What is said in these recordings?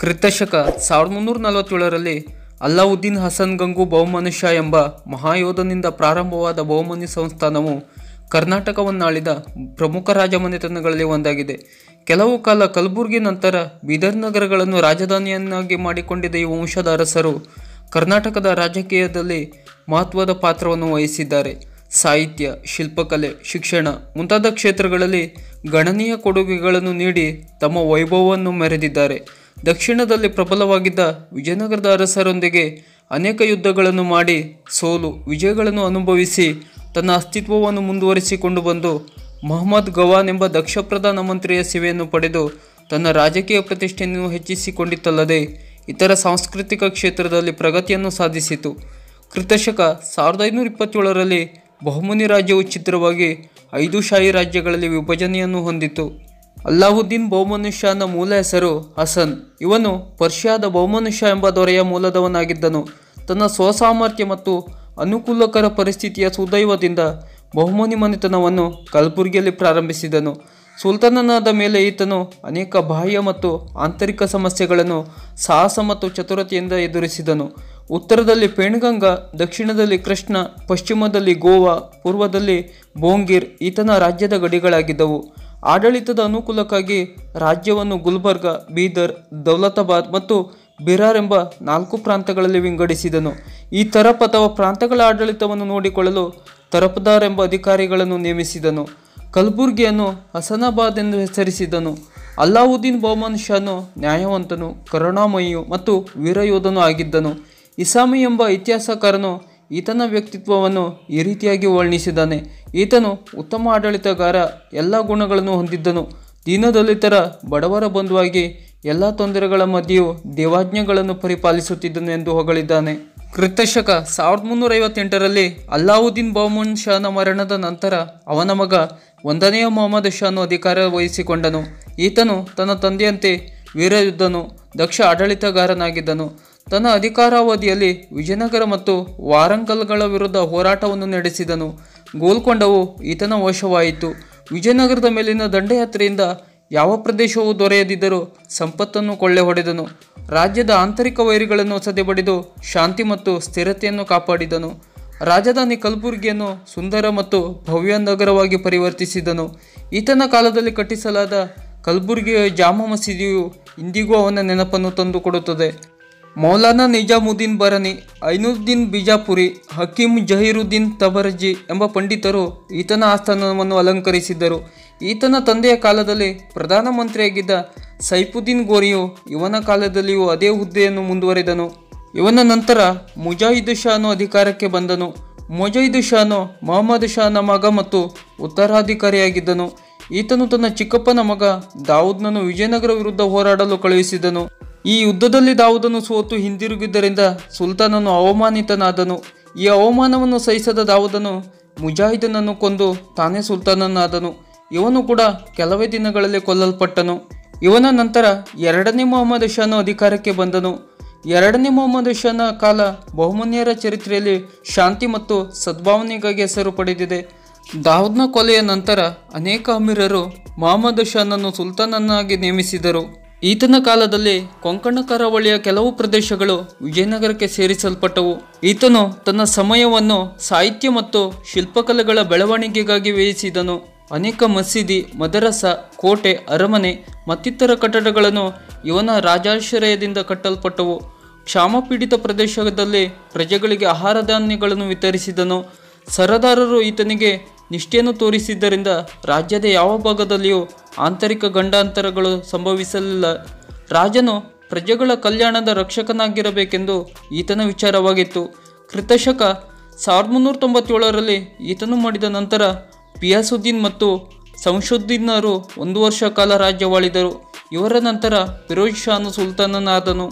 ಕ್ರಿಸ್ತಶಕ ಸಾವಿರದ ಮುನ್ನೂರ ನಲವತ್ತೇಳರಲ್ಲಿ ಅಲ್ಲಾವುದ್ದೀನ್ ಹಸನ್ ಗಂಗು ಬಹುಮನುಷ್ಯ ಎಂಬ ಮಹಾಯೋಧನಿಂದ ಪ್ರಾರಂಭವಾದ ಬಹುಮನಿ ಸಂಸ್ಥಾನವು ಕರ್ನಾಟಕವನ್ನಾಳಿದ ಪ್ರಮುಖ ರಾಜಮನೆತನಗಳಲ್ಲಿ ಒಂದಾಗಿದೆ ಕೆಲವು ಕಾಲ ಕಲಬುರಗಿ ನಂತರ ಬೀದರ್ ನಗರಗಳನ್ನು ರಾಜಧಾನಿಯನ್ನಾಗಿ ಮಾಡಿಕೊಂಡಿದ್ದ ಈ ವಂಶದ ಅರಸರು ಕರ್ನಾಟಕದ ರಾಜಕೀಯದಲ್ಲಿ ಮಹತ್ವದ ಪಾತ್ರವನ್ನು ವಹಿಸಿದ್ದಾರೆ ಸಾಹಿತ್ಯ ಶಿಲ್ಪಕಲೆ ಶಿಕ್ಷಣ ಮುಂತಾದ ಕ್ಷೇತ್ರಗಳಲ್ಲಿ ಗಣನೀಯ ಕೊಡುಗೆಗಳನ್ನು ನೀಡಿ ತಮ್ಮ ವೈಭವವನ್ನು ಮೆರೆದಿದ್ದಾರೆ ದಕ್ಷಿಣದಲ್ಲಿ ಪ್ರಬಲವಾಗಿದ್ದ ವಿಜಯನಗರದ ಅರಸರೊಂದಿಗೆ ಅನೇಕ ಯುದ್ಧಗಳನ್ನು ಮಾಡಿ ಸೋಲು ವಿಜಯಗಳನ್ನು ಅನುಭವಿಸಿ ತನ್ನ ಅಸ್ತಿತ್ವವನ್ನು ಮುಂದುವರಿಸಿಕೊಂಡು ಬಂದು ಮೊಹಮ್ಮದ್ ಗವಾನ್ ಎಂಬ ದಕ್ಷ ಪ್ರಧಾನಮಂತ್ರಿಯ ಸೇವೆಯನ್ನು ಪಡೆದು ತನ್ನ ರಾಜಕೀಯ ಪ್ರತಿಷ್ಠೆಯನ್ನು ಹೆಚ್ಚಿಸಿಕೊಂಡಿತ್ತಲ್ಲದೆ ಇತರ ಸಾಂಸ್ಕೃತಿಕ ಕ್ಷೇತ್ರದಲ್ಲಿ ಪ್ರಗತಿಯನ್ನು ಸಾಧಿಸಿತು ಕ್ರಿಸ್ತಶಕ ಸಾವಿರದ ಐನೂರ ಇಪ್ಪತ್ತೇಳರಲ್ಲಿ ಬಹುಮನಿ ರಾಜ್ಯವು ಚಿತ್ರವಾಗಿ ಐದು ಶಾಹಿ ರಾಜ್ಯಗಳಲ್ಲಿ ವಿಭಜನೆಯನ್ನು ಹೊಂದಿತು ಅಲ್ಲಾವುದ್ದೀನ್ ಬಹುಮನುಷ್ಯನ ಮೂಲ ಹೆಸರು ಹಸನ್ ಇವನು ಪರ್ಷಿಯಾದ ಬಹುಮನುಷ್ಯ ಎಂಬ ದೊರೆಯ ಮೂಲದವನಾಗಿದ್ದನು ತನ್ನ ಸ್ವಸಾಮರ್ಥ್ಯ ಮತ್ತು ಅನುಕೂಲಕರ ಪರಿಸ್ಥಿತಿಯ ಸುದೈವದಿಂದ ಬಹುಮನಿ ಮನೆತನವನ್ನು ಕಲಬುರಗಿಯಲ್ಲಿ ಪ್ರಾರಂಭಿಸಿದನು ಸುಲ್ತಾನನಾದ ಮೇಲೆ ಈತನು ಅನೇಕ ಬಾಹ್ಯ ಮತ್ತು ಆಂತರಿಕ ಸಮಸ್ಯೆಗಳನ್ನು ಸಾಹಸ ಮತ್ತು ಚತುರತೆಯಿಂದ ಎದುರಿಸಿದನು ಉತ್ತರದಲ್ಲಿ ಪೇಣ್ಗಂಗಾ ದಕ್ಷಿಣದಲ್ಲಿ ಕೃಷ್ಣ ಪಶ್ಚಿಮದಲ್ಲಿ ಗೋವಾ ಪೂರ್ವದಲ್ಲಿ ಬೋಂಗಿರ್ ಈತನ ರಾಜ್ಯದ ಗಡಿಗಳಾಗಿದ್ದವು ಆಡಳಿತದ ಅನುಕೂಲಕ್ಕಾಗಿ ರಾಜ್ಯವನ್ನು ಗುಲ್ಬರ್ಗ ಬೀದರ್ ದೌಲತಾಬಾದ್ ಮತ್ತು ಬಿರಾರ್ ಎಂಬ ನಾಲ್ಕು ಪ್ರಾಂತಗಳಲ್ಲಿ ವಿಂಗಡಿಸಿದನು ಈ ತರಪ್ ಅಥವಾ ಪ್ರಾಂತಗಳ ಆಡಳಿತವನ್ನು ನೋಡಿಕೊಳ್ಳಲು ತರಪ್ದಾರ್ ಎಂಬ ಅಧಿಕಾರಿಗಳನ್ನು ನೇಮಿಸಿದನು ಕಲಬುರ್ಗಿಯನ್ನು ಹಸನಾಬಾದ್ ಎಂದು ಹೆಸರಿಸಿದನು ಅಲ್ಲಾವುದ್ದೀನ್ ಬಹುಮನ್ ಶಾನು ನ್ಯಾಯವಂತನು ಕರುಣಾಮಯಿಯು ಮತ್ತು ವೀರಯೋಧನೂ ಆಗಿದ್ದನು ಇಸಾಮಿ ಎಂಬ ಇತಿಹಾಸಕಾರನು ಈತನ ವ್ಯಕ್ತಿತ್ವವನ್ನು ಈ ರೀತಿಯಾಗಿ ವರ್ಣಿಸಿದ್ದಾನೆ ಈತನು ಉತ್ತಮ ಆಡಳಿತಗಾರ ಎಲ್ಲ ಗುಣಗಳನ್ನು ಹೊಂದಿದ್ದನು ದೀನದಲಿತರ ಬಡವರ ಬಂಧುವಾಗಿ ಎಲ್ಲ ತೊಂದರೆಗಳ ಮಧ್ಯೆಯೂ ದೇವಾಜ್ಞೆಗಳನ್ನು ಪರಿಪಾಲಿಸುತ್ತಿದ್ದನು ಎಂದು ಹೊಗಳಿದ್ದಾನೆ ಕ್ರಿಸ್ತಶಕ ಸಾವಿರದ ಮುನ್ನೂರ ಐವತ್ತೆಂಟರಲ್ಲಿ ಅಲ್ಲಾವುದ್ದೀನ್ ಬಹುಮನ್ ಶಾನ ಮರಣದ ನಂತರ ಅವನ ಮಗ ಒಂದನೆಯ ಮೊಹಮ್ಮದ್ ಶಾನು ಅಧಿಕಾರ ವಹಿಸಿಕೊಂಡನು ಈತನು ತನ್ನ ತಂದೆಯಂತೆ ವೀರಯುದ್ಧನು ದಕ್ಷ ಆಡಳಿತಗಾರನಾಗಿದ್ದನು ತನ್ನ ಅಧಿಕಾರಾವಧಿಯಲ್ಲಿ ವಿಜಯನಗರ ಮತ್ತು ವಾರಂಗಲ್ಗಳ ವಿರುದ್ಧ ಹೋರಾಟವನ್ನು ನಡೆಸಿದನು ಗೋಲ್ಕೊಂಡವು ಈತನ ವಶವಾಯಿತು ವಿಜಯನಗರದ ಮೇಲಿನ ದಂಡಯಾತ್ರೆಯಿಂದ ಯಾವ ಪ್ರದೇಶವೂ ದೊರೆಯದಿದ್ದರೂ ಸಂಪತ್ತನ್ನು ಕೊಳ್ಳೆ ಹೊಡೆದನು ರಾಜ್ಯದ ಆಂತರಿಕ ವೈರಿಗಳನ್ನು ಸದೆಬಡಿದು ಶಾಂತಿ ಮತ್ತು ಸ್ಥಿರತೆಯನ್ನು ಕಾಪಾಡಿದನು ರಾಜಧಾನಿ ಕಲಬುರಗಿಯನ್ನು ಸುಂದರ ಮತ್ತು ಭವ್ಯ ನಗರವಾಗಿ ಪರಿವರ್ತಿಸಿದನು ಈತನ ಕಾಲದಲ್ಲಿ ಕಟ್ಟಿಸಲಾದ ಕಲಬುರಗಿಯ ಜಾಮಾ ಮಸೀದಿಯು ಇಂದಿಗೂ ಅವನ ನೆನಪನ್ನು ತಂದುಕೊಡುತ್ತದೆ ಮೌಲಾನಾ ನಿಜಾಮುದ್ದೀನ್ ಬರನಿ ಐನುದ್ದೀನ್ ಬಿಜಾಪುರಿ ಹಕೀಂ ಜಹೀರುದ್ದೀನ್ ತಬರಜಿ ಎಂಬ ಪಂಡಿತರು ಈತನ ಆಸ್ಥಾನವನ್ನು ಅಲಂಕರಿಸಿದ್ದರು ಈತನ ತಂದೆಯ ಕಾಲದಲ್ಲಿ ಪ್ರಧಾನಮಂತ್ರಿಯಾಗಿದ್ದ ಸೈಫುದ್ದೀನ್ ಗೋರಿಯು ಇವನ ಕಾಲದಲ್ಲಿಯೂ ಅದೇ ಹುದ್ದೆಯನ್ನು ಮುಂದುವರೆದನು ಇವನ ನಂತರ ಮುಜಾಹಿದ್ ಶಾನು ಅಧಿಕಾರಕ್ಕೆ ಬಂದನು ಮುಜಾಹಿದ್ ಶಾನು ಮೊಹಮ್ಮದ್ ಶಾನ ಮಗ ಮತ್ತು ಉತ್ತರಾಧಿಕಾರಿಯಾಗಿದ್ದನು ಈತನು ತನ್ನ ಚಿಕ್ಕಪ್ಪನ ಮಗ ದಾವೂದ್ನನ್ನು ವಿಜಯನಗರ ವಿರುದ್ಧ ಹೋರಾಡಲು ಕಳುಹಿಸಿದನು ಈ ಯುದ್ಧದಲ್ಲಿ ದಾವೂದನು ಸೋತು ಹಿಂದಿರುಗಿದ್ದರಿಂದ ಸುಲ್ತಾನನು ಅವಮಾನಿತನಾದನು ಈ ಅವಮಾನವನ್ನು ಸಹಿಸದ ದಾವೂದನು ಮುಜಾಹಿದನನ್ನು ಕೊಂದು ತಾನೇ ಸುಲ್ತಾನನಾದನು ಇವನು ಕೂಡ ಕೆಲವೇ ದಿನಗಳಲ್ಲಿ ಕೊಲ್ಲಲ್ಪಟ್ಟನು ಇವನ ನಂತರ ಎರಡನೇ ಮೊಹಮ್ಮದ್ ಶಾನು ಅಧಿಕಾರಕ್ಕೆ ಬಂದನು ಎರಡನೇ ಮೊಹಮ್ಮದ್ ಶಾನ ಕಾಲ ಬಹುಮನ್ಯರ ಚರಿತ್ರೆಯಲ್ಲಿ ಶಾಂತಿ ಮತ್ತು ಸದ್ಭಾವನೆಗಾಗಿ ಹೆಸರು ಪಡೆದಿದೆ ದಾವೂದ್ನ ಕೊಲೆಯ ನಂತರ ಅನೇಕ ಅಮೀರರು ಮೊಹಮ್ಮದ್ ಶಾನನ್ನು ಸುಲ್ತಾನನ್ನಾಗಿ ನೇಮಿಸಿದರು ಈತನ ಕಾಲದಲ್ಲಿ ಕೊಂಕಣ ಕರಾವಳಿಯ ಕೆಲವು ಪ್ರದೇಶಗಳು ವಿಜಯನಗರಕ್ಕೆ ಸೇರಿಸಲ್ಪಟ್ಟವು ಈತನು ತನ್ನ ಸಮಯವನ್ನು ಸಾಹಿತ್ಯ ಮತ್ತು ಶಿಲ್ಪಕಲೆಗಳ ಬೆಳವಣಿಗೆಗಾಗಿ ವ್ಯಯಿಸಿದನು ಅನೇಕ ಮಸೀದಿ ಮದರಸ ಕೋಟೆ ಅರಮನೆ ಮತ್ತಿತರ ಕಟ್ಟಡಗಳನ್ನು ಇವನ ರಾಜಾಶ್ರಯದಿಂದ ಕಟ್ಟಲ್ಪಟ್ಟವು ಕ್ಷಾಮಪೀಡಿತ ಪ್ರದೇಶದಲ್ಲಿ ಪ್ರಜೆಗಳಿಗೆ ಆಹಾರ ಧಾನ್ಯಗಳನ್ನು ವಿತರಿಸಿದನು ಸರದಾರರು ಈತನಿಗೆ ನಿಷ್ಠೆಯನ್ನು ತೋರಿಸಿದ್ದರಿಂದ ರಾಜ್ಯದ ಯಾವ ಭಾಗದಲ್ಲಿಯೂ ಆಂತರಿಕ ಗಂಡಾಂತರಗಳು ಸಂಭವಿಸಲಿಲ್ಲ ರಾಜನು ಪ್ರಜೆಗಳ ಕಲ್ಯಾಣದ ರಕ್ಷಕನಾಗಿರಬೇಕೆಂದು ಈತನ ವಿಚಾರವಾಗಿತ್ತು ಕ್ರಿತಶಕ ಸಾವಿರದ ಮುನ್ನೂರ ತೊಂಬತ್ತೇಳರಲ್ಲಿ ಈತನು ಮಾಡಿದ ನಂತರ ಪಿಯಾಸುದ್ದೀನ್ ಮತ್ತು ಸಂಶುದ್ದೀನರು ಒಂದು ವರ್ಷ ಕಾಲ ರಾಜ್ಯವಾಳಿದರು ಇವರ ನಂತರ ಫಿರೋಜ್ ಶಾನು ಸುಲ್ತಾನನಾದನು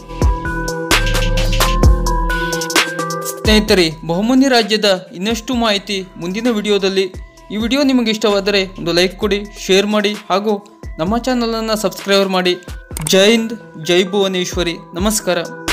ಸ್ನೇಹಿತರೆ ಬಹುಮನಿ ರಾಜ್ಯದ ಇನ್ನಷ್ಟು ಮಾಹಿತಿ ಮುಂದಿನ ವಿಡಿಯೋದಲ್ಲಿ ಈ ವಿಡಿಯೋ ನಿಮಗೆ ಇಷ್ಟವಾದರೆ ಒಂದು ಲೈಕ್ ಕೊಡಿ ಶೇರ್ ಮಾಡಿ ಹಾಗೂ ನಮ್ಮ ಚಾನಲನ್ನು ಸಬ್ಸ್ಕ್ರೈಬರ್ ಮಾಡಿ ಜೈ ಹಿಂದ್ ಜೈ ಭುವನೇಶ್ವರಿ ನಮಸ್ಕಾರ